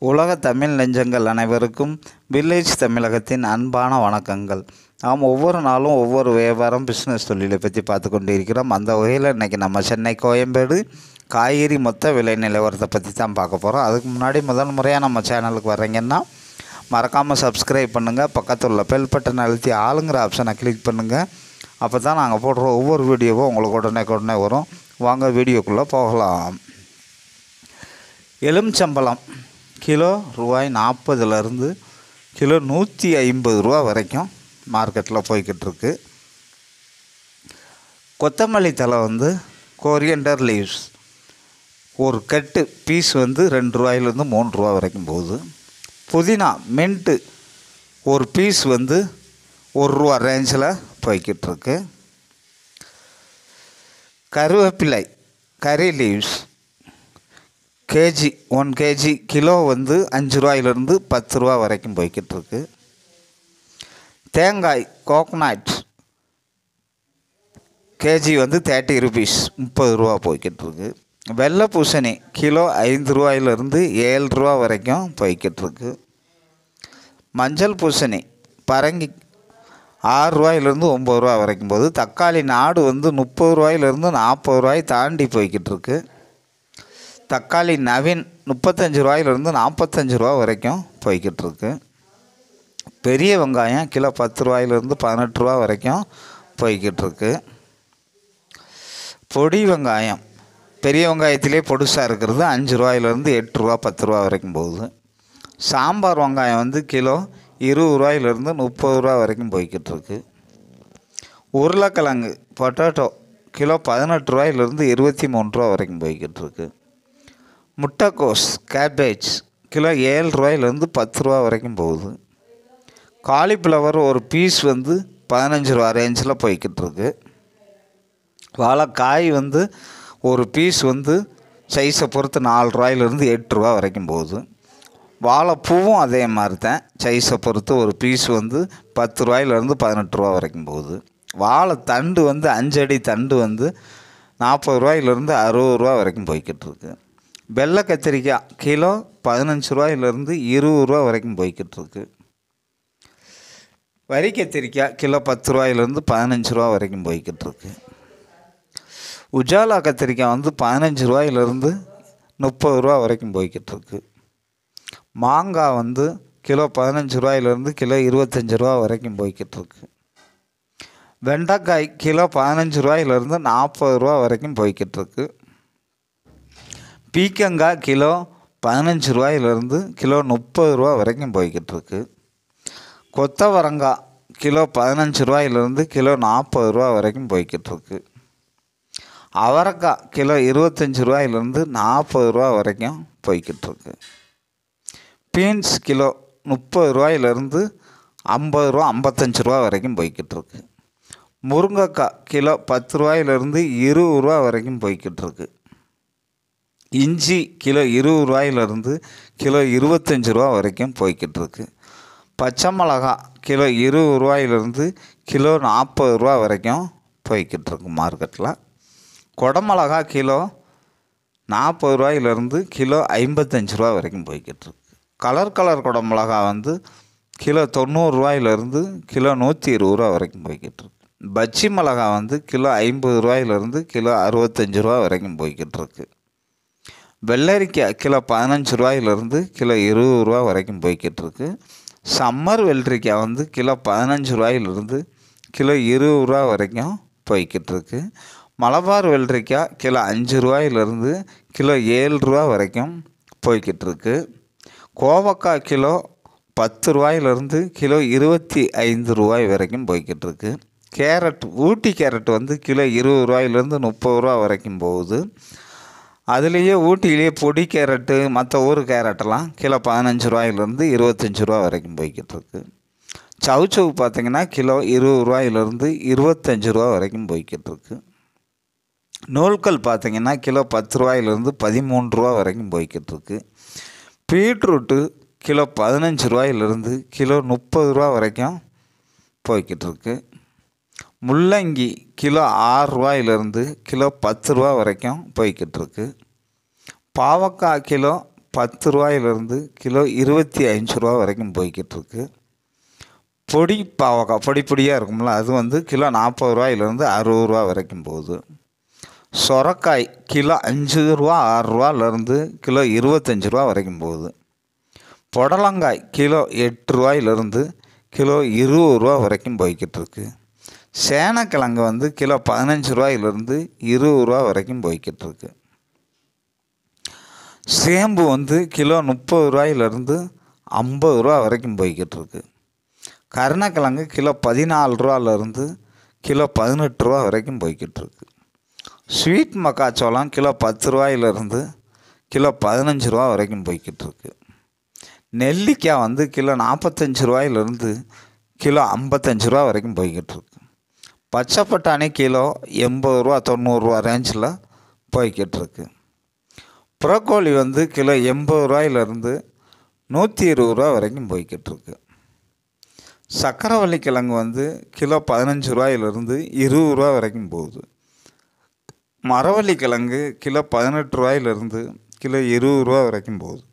உலக தமிழ் நெஞ்சங்கள் அனைவருக்கும் வில்லேஜ் தமிழகத்தின் அன்பான வணக்கங்கள் நாம் ஒவ்வொரு நாளும் ஒவ்வொரு வியாபாரம் பிஸ்னஸ் தொழிலை பற்றி பார்த்து கொண்டு இருக்கிறோம் அந்த வகையில் இன்றைக்கி நம்ம சென்னை கோயம்பேடு காய்கறி மொத்த விலை நிலவரத்தை பற்றி தான் பார்க்க போகிறோம் அதுக்கு முன்னாடி முதல் முறையாக நம்ம சேனலுக்கு வர்றீங்கன்னா மறக்காமல் சப்ஸ்கிரைப் பண்ணுங்கள் பக்கத்தில் உள்ள பெல் பட்டன் அழுத்தி ஆளுங்கிற ஆப்ஷனை கிளிக் பண்ணுங்கள் அப்போ தான் நாங்கள் போடுற ஒவ்வொரு வீடியோவும் உங்களுக்கு உடனே உடனே வரும் வாங்க வீடியோக்குள்ளே போகலாம் எலுமிச்சம்பழம் கிலோ ரூபாய் நாற்பதுலேருந்து கிலோ நூற்றி ஐம்பது ரூபா வரைக்கும் மார்க்கெட்டில் போய்கிட்டு இருக்கு கொத்தமல்லி தழை வந்து கொரியண்டர் லீவ்ஸ் ஒரு கட்டு பீஸ் வந்து ரெண்டு ரூபாயிலேருந்து மூணு ரூபா வரைக்கும் போகுது புதினா மின்ட்டு ஒரு பீஸ் வந்து ஒரு ரூபா ரேஞ்சில் போய்கிட்டு இருக்கு கருவேப்பிலை கறி லீவ்ஸ் கேஜி ஒன் கேஜி கிலோ வந்து அஞ்சு ரூபாயிலிருந்து பத்து ரூபா வரைக்கும் போய்கிட்டு இருக்கு தேங்காய் கோகனட் கேஜி வந்து தேர்ட்டி ருபீஸ் முப்பது ரூபா போய்கிட்டு இருக்கு வெள்ளை பூசணி கிலோ ஐந்து ரூபாயிலிருந்து ஏழு ரூபா வரைக்கும் போய்கிட்டு இருக்கு மஞ்சள் பூசணி பரங்கி ஆறு ரூபாயிலேருந்து ஒம்பது ரூபா வரைக்கும் போகுது தக்காளி நாடு வந்து முப்பது ரூபாயிலேருந்து நாற்பது ரூபாய் தாண்டி போய்கிட்டு இருக்கு தக்காளி நவீன் முப்பத்தஞ்சு ரூபாயிலிருந்து நாற்பத்தஞ்சு ரூபா வரைக்கும் போய்கிட்டு இருக்கு பெரிய வெங்காயம் கிலோ பத்து ரூபாயிலிருந்து பதினெட்டு ரூபா வரைக்கும் போய்கிட்டு இருக்கு பொடி வெங்காயம் பெரிய வெங்காயத்திலே பொடுசாக இருக்கிறது அஞ்சு ரூபாயிலேருந்து எட்டு ரூபா பத்து ரூபா வரைக்கும் போகுது சாம்பார் வெங்காயம் வந்து கிலோ இருபது ரூபாயிலிருந்து முப்பது ரூபா வரைக்கும் போய்கிட்டு இருக்கு உருளைக்கிழங்கு பொட்டேட்டோ கிலோ பதினெட்டு ரூபாயிலிருந்து இருபத்தி மூணு ரூபா வரைக்கும் போய்கிட்டு இருக்கு முட்டைக்கோஸ் கேபேஜ் கிலோ ஏழு ரூபாயிலேருந்து பத்து ரூபா வரைக்கும் போகுது காலிஃப்ளவர் ஒரு பீஸ் வந்து பதினஞ்சு ரூபா ரேஞ்சில் போய்கிட்டு இருக்கு வாழைக்காய் வந்து ஒரு பீஸ் வந்து சைஸை பொறுத்து நாலு ரூபாயிலேருந்து எட்டு ரூபா வரைக்கும் போகுது வாழைப்பூவும் அதே மாதிரி தான் சைஸை பொறுத்து ஒரு பீஸ் வந்து பத்து ரூபாயிலேருந்து பதினெட்டு ரூபா வரைக்கும் போகுது வாழை தண்டு வந்து அஞ்சடி தண்டு வந்து நாற்பது ரூபாயிலேருந்து அறுபது ரூபா வரைக்கும் போய்கிட்டு இருக்கு வெள்ளை கத்திரிக்காய் கிலோ பதினஞ்சு ரூபாயிலேருந்து இருபது ரூபா வரைக்கும் போய்கிட்டு இருக்கு வரி கத்திரிக்காய் கிலோ பத்து ரூபாயிலேருந்து பதினஞ்சு ரூபா வரைக்கும் போய்கிட்டு இருக்கு உஜாலா கத்திரிக்காய் வந்து பதினஞ்சு ரூபாயிலேருந்து முப்பது ரூபா வரைக்கும் போய்கிட்டு இருக்கு மாங்காய் வந்து கிலோ பதினஞ்சு ரூபாயிலேருந்து கிலோ இருபத்தஞ்சி ரூபா வரைக்கும் போய்கிட்டு இருக்கு வெண்டைக்காய் கிலோ பதினஞ்சு ரூபாயிலேருந்து நாற்பது ரூபா வரைக்கும் போய்கிட்டு இருக்கு பீக்கங்காய் கிலோ பதினஞ்சு ரூபாயிலேருந்து கிலோ முப்பது ரூபா வரைக்கும் போய்கிட்டு இருக்கு கொத்தவரங்காய் கிலோ பதினஞ்சு ரூபாயிலேருந்து கிலோ நாற்பது ரூபா வரைக்கும் போய்கிட்டு இருக்கு அவரைக்காய் கிலோ இருபத்தஞ்சி ரூபாயிலேருந்து நாற்பது ரூபா வரைக்கும் போய்கிட்டு இருக்கு பீன்ஸ் கிலோ முப்பது ரூபாயிலேருந்து ஐம்பது ரூபா ஐம்பத்தஞ்சு ரூபா வரைக்கும் போய்கிட்டு இருக்கு முருங்கைக்காய் கிலோ பத்து ரூபாயிலேருந்து இருபது ரூபா வரைக்கும் போய்கிட்டு இருக்கு இஞ்சி கிலோ இருபது ரூபாயிலேருந்து கிலோ இருபத்தஞ்சி ரூபா வரைக்கும் போய்கிட்டு இருக்கு பச்சை மிளகா கிலோ இருபது ரூபாயிலேருந்து கிலோ நாற்பது ரூபா வரைக்கும் போய்கிட்டு இருக்கு மார்க்கெட்டில் குடமிளகா கிலோ நாற்பது ரூபாயிலேருந்து கிலோ ஐம்பத்தஞ்சு ரூபா வரைக்கும் போய்கிட்டு இருக்கு கலர் கலர் குடமிளகா வந்து கிலோ தொண்ணூறு ரூபாயிலேருந்து கிலோ நூற்றி இருபது ரூபா வரைக்கும் போய்கிட்டு இருக்கு பச்சி மிளகா வந்து கிலோ ஐம்பது ரூபாயிலேருந்து கிலோ அறுபத்தஞ்சு ரூபா வரைக்கும் போய்கிட்டு இருக்கு வெள்ளரிக்காய் கிலோ பதினஞ்சு ரூபாயிலேருந்து கிலோ இருபது ரூபா வரைக்கும் போய்கிட்டு இருக்கு சம்மர் வெள்ளரிக்காய் வந்து கிலோ பதினஞ்சு ரூபாயிலிருந்து கிலோ இருபது ரூபா வரைக்கும் போய்கிட்டு இருக்கு மலபார் வெள்ளரிக்காய் கிலோ அஞ்சு ரூபாயிலிருந்து கிலோ ஏழு ரூபா வரைக்கும் போய்கிட்டு இருக்கு கோவக்காய் கிலோ பத்து ரூபாயிலிருந்து கிலோ இருபத்தி ஐந்து ரூபாய் வரைக்கும் போய்கிட்டு இருக்கு கேரட் ஊட்டி கேரட் வந்து கிலோ இருபது ரூபாயிலேருந்து முப்பது ரூபா வரைக்கும் போகுது அதுலேயே ஊட்டியிலேயே பொடி கேரட்டு மற்ற ஊர் கேரட்டெல்லாம் கிலோ பதினஞ்சு ரூபாயிலேருந்து இருபத்தஞ்சி ரூபா வரைக்கும் போய்கிட்டு இருக்கு சவு சவு பார்த்திங்கன்னா கிலோ இருபது ரூபாயிலேருந்து இருபத்தஞ்சி ரூபா வரைக்கும் போய்கிட்டு இருக்கு நூல்கள் பார்த்திங்கன்னா கிலோ பத்து ரூபாயிலேருந்து பதிமூணு ரூபா வரைக்கும் போய்கிட்டு இருக்கு பீட்ரூட்டு கிலோ பதினஞ்சு ரூபாயிலிருந்து கிலோ முப்பது ரூபா வரைக்கும் போய்கிட்டு இருக்கு முள்ளங்கி கிலோ ஆறு ரூபாயிலிருந்து கிலோ பத்து ரூபா வரைக்கும் போய்கிட்டு இருக்கு பாவக்காய் கிலோ பத்து ரூபாயிலிருந்து கிலோ இருபத்தி அஞ்சு ரூபா வரைக்கும் போய்கிட்டு இருக்கு பொடி பாவக்காய் பொடி பொடியாக இருக்கும்ல அது வந்து கிலோ நாற்பது ரூபாயிலிருந்து அறுபது ரூபா வரைக்கும் போகுது சொரக்காய் கிலோ அஞ்சு ரூபா ஆறு ரூபாலேருந்து கிலோ இருபத்தஞ்சி ரூபா வரைக்கும் போகுது புடலங்காய் கிலோ எட்டு ரூபாயிலிருந்து கிலோ இருபது ரூபா வரைக்கும் போய்கிட்டு இருக்கு சேனக்கிழங்கு வந்து கிலோ பதினஞ்சு ரூபாயிலிருந்து இருபது ரூபா வரைக்கும் போய்கிட்டு இருக்கு சேம்பு வந்து கிலோ முப்பது ரூபாயிலிருந்து ஐம்பது ரூபா வரைக்கும் போய்கிட்டு இருக்கு கருணக்கிழங்கு கிலோ பதினாலு ரூபாலேருந்து கிலோ பதினெட்டு ரூபா வரைக்கும் போய்கிட்டு இருக்கு ஸ்வீட் மக்காச்சோளம் கிலோ பத்து ரூபாயிலிருந்து கிலோ பதினஞ்சு ரூபா வரைக்கும் போய்கிட்டு இருக்கு நெல்லிக்காய் வந்து கிலோ நாற்பத்தஞ்சு ரூபாயிலிருந்து கிலோ ஐம்பத்தஞ்சு ரூபா வரைக்கும் போய்கிட்டு இருக்கு பச்சை பட்டாணி கிலோ எண்பது ரூபா தொண்ணூறுரூவா ரேஞ்சில் போய்கிட்டு இருக்கு புறக்கோழி வந்து கிலோ எண்பது ரூபாயிலிருந்து நூற்றி இருபது ரூபா வரைக்கும் போய்கிட்டு இருக்கு சக்கரவள்ளி கிழங்கு வந்து கிலோ பதினஞ்சு ரூபாயிலிருந்து இருபது ரூபா வரைக்கும் போகுது மரவள்ளி கிழங்கு கிலோ பதினெட்டு ரூபாயிலிருந்து கிலோ இருபது ரூபா வரைக்கும் போகுது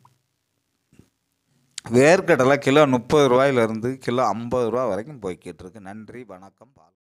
வேர்க்கடலை கிலோ முப்பது ரூபாயிலிருந்து கிலோ ஐம்பது ரூபா வரைக்கும் போய்கிட்டு இருக்கு நன்றி வணக்கம்